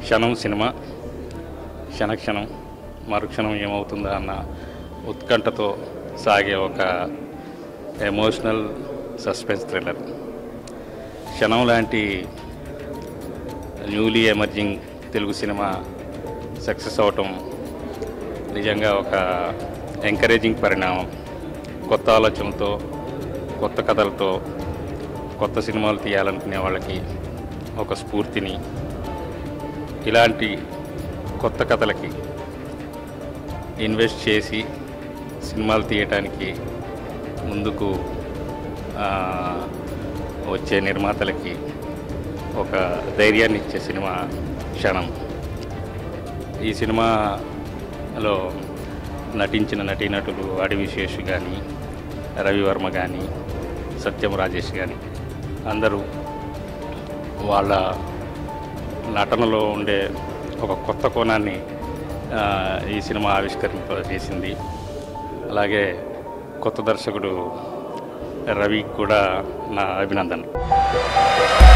క్షణం సినిమా క్షణక్షణం మరుక్షణం ఏమవుతుందా అన్న ఉత్కంఠతో సాగే ఒక ఎమోషనల్ సస్పెన్స్ థ్రిల్లర్ క్షణం లాంటి newly emerging Telugu cinema success అవటం నిజంగా ఒక ఎంకరేజింగ్ పరిణామం కొత్త ఆలోచనలతో కొత్త కథలతో కొత్త సినిమాలు తీయాలనుకునే వాళ్ళకి ఒక స్ఫూర్తిని ఇలాంటి కొత్త కథలకి ఇన్వెస్ట్ చేసి సినిమాలు తీయటానికి ముందుకు ఆ, వచ్చే నిర్మాతలకి ఒక ధైర్యాన్ని ఇచ్చే సినిమా క్షణం ఈ సినిమాలో నటించిన నటీనటులు అడవి శేషు కానీ రవివర్మ కానీ సత్యం రాజేష్ కానీ అందరూ వాళ్ళ నటనలో ఉండే ఒక కొత్త కోణాన్ని ఆ, ఈ సినిమా ఆవిష్కరింపజేసింది అలాగే కొత్త దర్శకుడు రవికి కూడా నా అభినందనలు